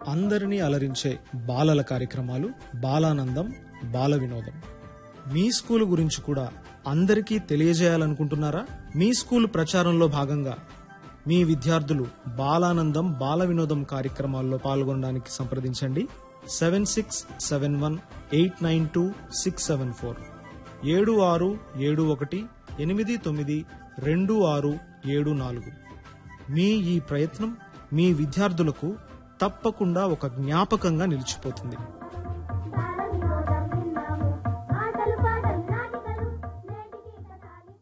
అందరినీ అలరించే బాలల కార్యక్రమాలు బాలానందం బాల వినోదం మీ స్కూల్ గురించి కూడా అందరికీ తెలియజేయాలనుకుంటున్నారా మీ స్కూల్ ప్రచారంలో భాగంగా మీ విద్యార్థులు బాలానందం బాల వినోదం కార్యక్రమాల్లో పాల్గొనడానికి సంప్రదించండి seven six seven one eight nine two six seven four ఏడు ఆరు ఏడు ఒకటి ఎనిమిది తొమ్మిది రెండు ఆరు ఏడు నాలుగు మీ ఈ ప్రయత్నం మీ విద్యార్థులకు తప్పకుండా ఒక జ్ఞాపకంగా నిలిచిపోతుంది ఆటలు పాటలు నాటికలు నేటికి కథాలిద్దాం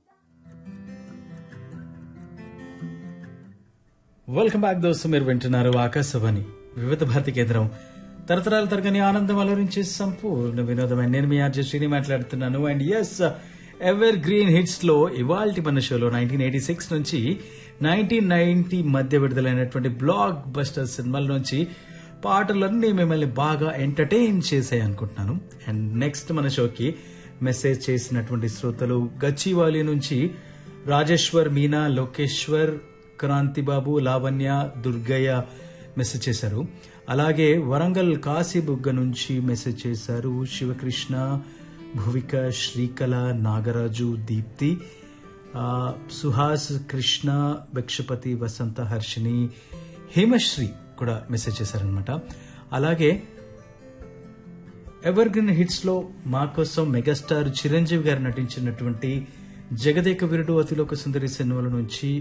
వెల్కమ్ బ్యాక్ దోస్తు మీరు వింటున్నారు ఆకాశవాణి వివిధ భారతి కేంద్రం తరతరాల తరగని ఆనందం అలరించే సంపూర్ణ వినోదమైన నేను మీ ఆర్జే శ్రీని మాట్లాడుతున్నాను and as evergreen hits లో ఇవాల్టి మన షోలో నైన్టీన్ ఎయిటీ సిక్స్ నుంచి నైన్టీన్ నైన్టీ మధ్య విడుదలైనటువంటి బ్లాక్ బస్టర్ సినిమాల నుంచి పాటలన్నీ మిమ్మల్ని బాగా ఎంటర్టైన్ చేసాయి అనుకుంటున్నాను అండ్ నెక్స్ట్ మన షోకి మెసేజ్ చేసినటువంటి శ్రోతలు గచ్చివాలి నుంచి రాజేశ్వర్ మీనా లోకేశ్వర్ క్రాంతిబాబు లావణ్య దుర్గయ్య మెసేజ్ చేశారు అలాగే వరంగల్ కాశీబుగ్గ నుంచి మెసేజ్ చేశారు శివకృష్ణ భువిక శ్రీకళ నాగరాజు దీప్తి ఆ, సుహాస్ కృష్ణ భిక్షపతి వసంత హర్షిని హేమశ్రీ కూడా మెసేజ్ చేశారనమాట అలాగే ఎవర్ గ్రీన్ హిట్స్ లో మా కోసం మెగాస్టార్ చిరంజీవి గారు నటించినటువంటి జగదేక వీరుడు అతిలోక సుందరి సినిమాల నుంచి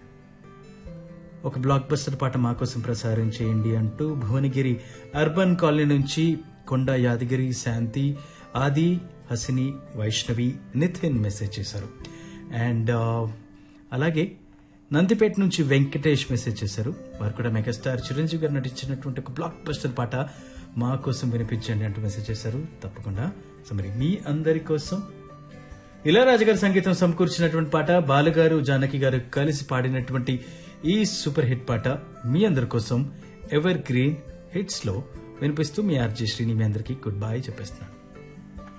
ఒక బ్లాక్ బస్టర్ పాట మా కోసం ప్రసారం చేయండి అంటూ భువనగిరి అర్బన్ కాలనీ నుంచి కొండ యాదగిరి శాంతి ఆది హసిని వైష్ణవి నితిన్ మెసేజ్ చేశారు అండ్ అలాగే నందిపేట నుంచి వెంకటేష్ మెసేజ్ చేశారు వారు కూడా మెగాస్టార్ చిరంజీవి గారు నటించినటువంటి ఒక బ్లాక్ బస్టర్ పాట మా కోసం వినిపించండి అంటూ మెసేజ్ చేశారు తప్పకుండా సో మరి మీ అందరి కోసం ఇళయరాజు గారి సంగీతం సమకూర్చినటువంటి పాట బాలుగారు జానకి గారు కలిసి పాడినటువంటి ఈ సూపర్ హిట్ పాట మీ అందరి కోసం ఎవర్ గ్రీన్ హిట్స్ లో వినిపిస్తూ మీ ఆర్జే శ్రీని మీ అందరికీ గుడ్ బై చెప్పేస్తున్నాను